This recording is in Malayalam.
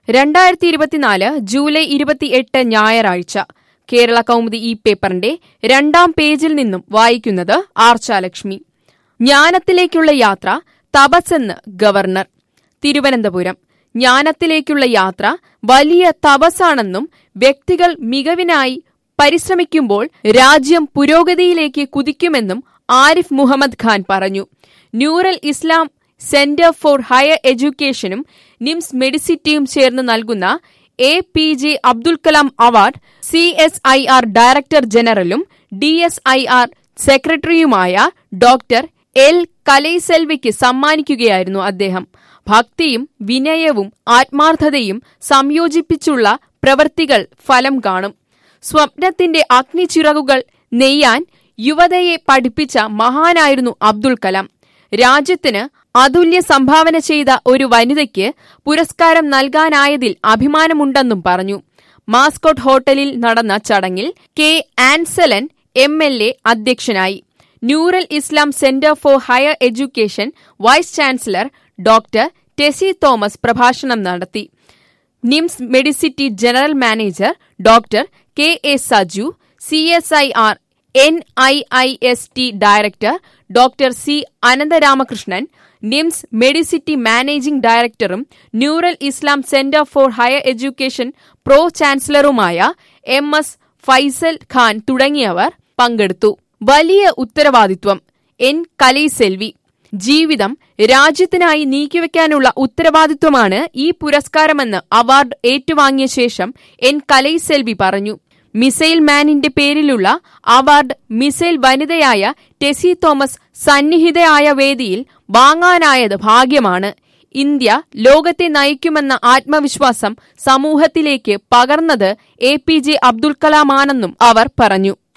രണ്ടായിരത്തി ഇരുപത്തിനാല് ജൂലൈ ഇരുപത്തിയെട്ട് ഞായറാഴ്ച കേരള കൗമുദി ഈ പേപ്പറിന്റെ രണ്ടാം പേജിൽ നിന്നും വായിക്കുന്നത് ആർച്ചാലക്ഷ്മി ജ്ഞാനത്തിലേക്കുള്ള യാത്ര തപസ്സെന്ന് ഗവർണർ തിരുവനന്തപുരം ജ്ഞാനത്തിലേക്കുള്ള യാത്ര വലിയ തപസ്സാണെന്നും വ്യക്തികൾ മികവിനായി പരിശ്രമിക്കുമ്പോൾ രാജ്യം പുരോഗതിയിലേക്ക് കുതിക്കുമെന്നും ആരിഫ് മുഹമ്മദ് ഖാൻ പറഞ്ഞു Noorul Islam centre for higher എഡ്യൂക്കേഷനും നിംസ് മെഡിസിറ്റിയും ചേർന്ന് നൽകുന്ന A P J Abdul Kalam award C S I R director ജനറലും ഡി എസ് ഐ ആർ സെക്രട്ടറിയുമായ ഡോക്ടർ എൽ കലൈസെൽവിക്ക് സമ്മാനിക്കുകയായിരുന്നു അദ്ദേഹം ഭക്തിയും വിനയവും ആത്മാർത്ഥതയും സംയോജിപ്പിച്ചുള്ള പ്രവൃത്തികൾ ഫലം കാണും സ്വപ്നത്തിന്റെ അഗ്നിച്ചിറകുകൾ നെയ്യാൻ യുവതയെ പഠിപ്പിച്ച മഹാനായിരുന്നു അബ്ദുൽ കലാം രാജ്യത്തിന് അതുല്യ സംഭാവന ചെയ്ത ഒരു വനിതയ്ക്ക് പുരസ്കാരം നൽകാനായതിൽ അഭിമാനമുണ്ടെന്നും പറഞ്ഞു മാസ്കോട്ട് ഹോട്ടലിൽ നടന്ന ചടങ്ങിൽ K Ansalan M L A അധ്യക്ഷനായി Noorul Islam centre for higher education vice chancellor doctor Tessy Thomas പ്രഭാഷണം നടത്തി NIMS medicity general manager doctor K A Saju C S I R N I I S T director doctor C Anantharamakrishnan NIMS medicity managing ഡയറക്ടറും Noorul Islam centre for higher education pro ചാൻസലറുമായ എം എസ് ഫൈസൽ ഖാൻ തുടങ്ങിയവർ പങ്കെടുത്തു വലിയ ഉത്തരവാദിത്വം എൻ കലൈസെൽവി ജീവിതം രാജ്യത്തിനായി നീക്കിവെക്കാനുള്ള ഉത്തരവാദിത്വമാണ് ഈ പുരസ്കാരമെന്ന് അവാർഡ് ഏറ്റുവാങ്ങിയ ശേഷം എൻ കലൈസെൽവി പറഞ്ഞു മിസൈൽ മാനിന്റെ പേരിലുള്ള അവാർഡ് മിസൈൽ വനിതയായ ടെസി തോമസ് സന്നിഹിതയായ വേദിയിൽ വാങ്ങാനായത് ഭാഗ്യമാണ് ഇന്ത്യ ലോകത്തെ നയിക്കുമെന്ന ആത്മവിശ്വാസം സമൂഹത്തിലേക്ക് പകർന്നത് എ പി ജെ അബ്ദുൽ കലാമാണെന്നും അവർ പറഞ്ഞു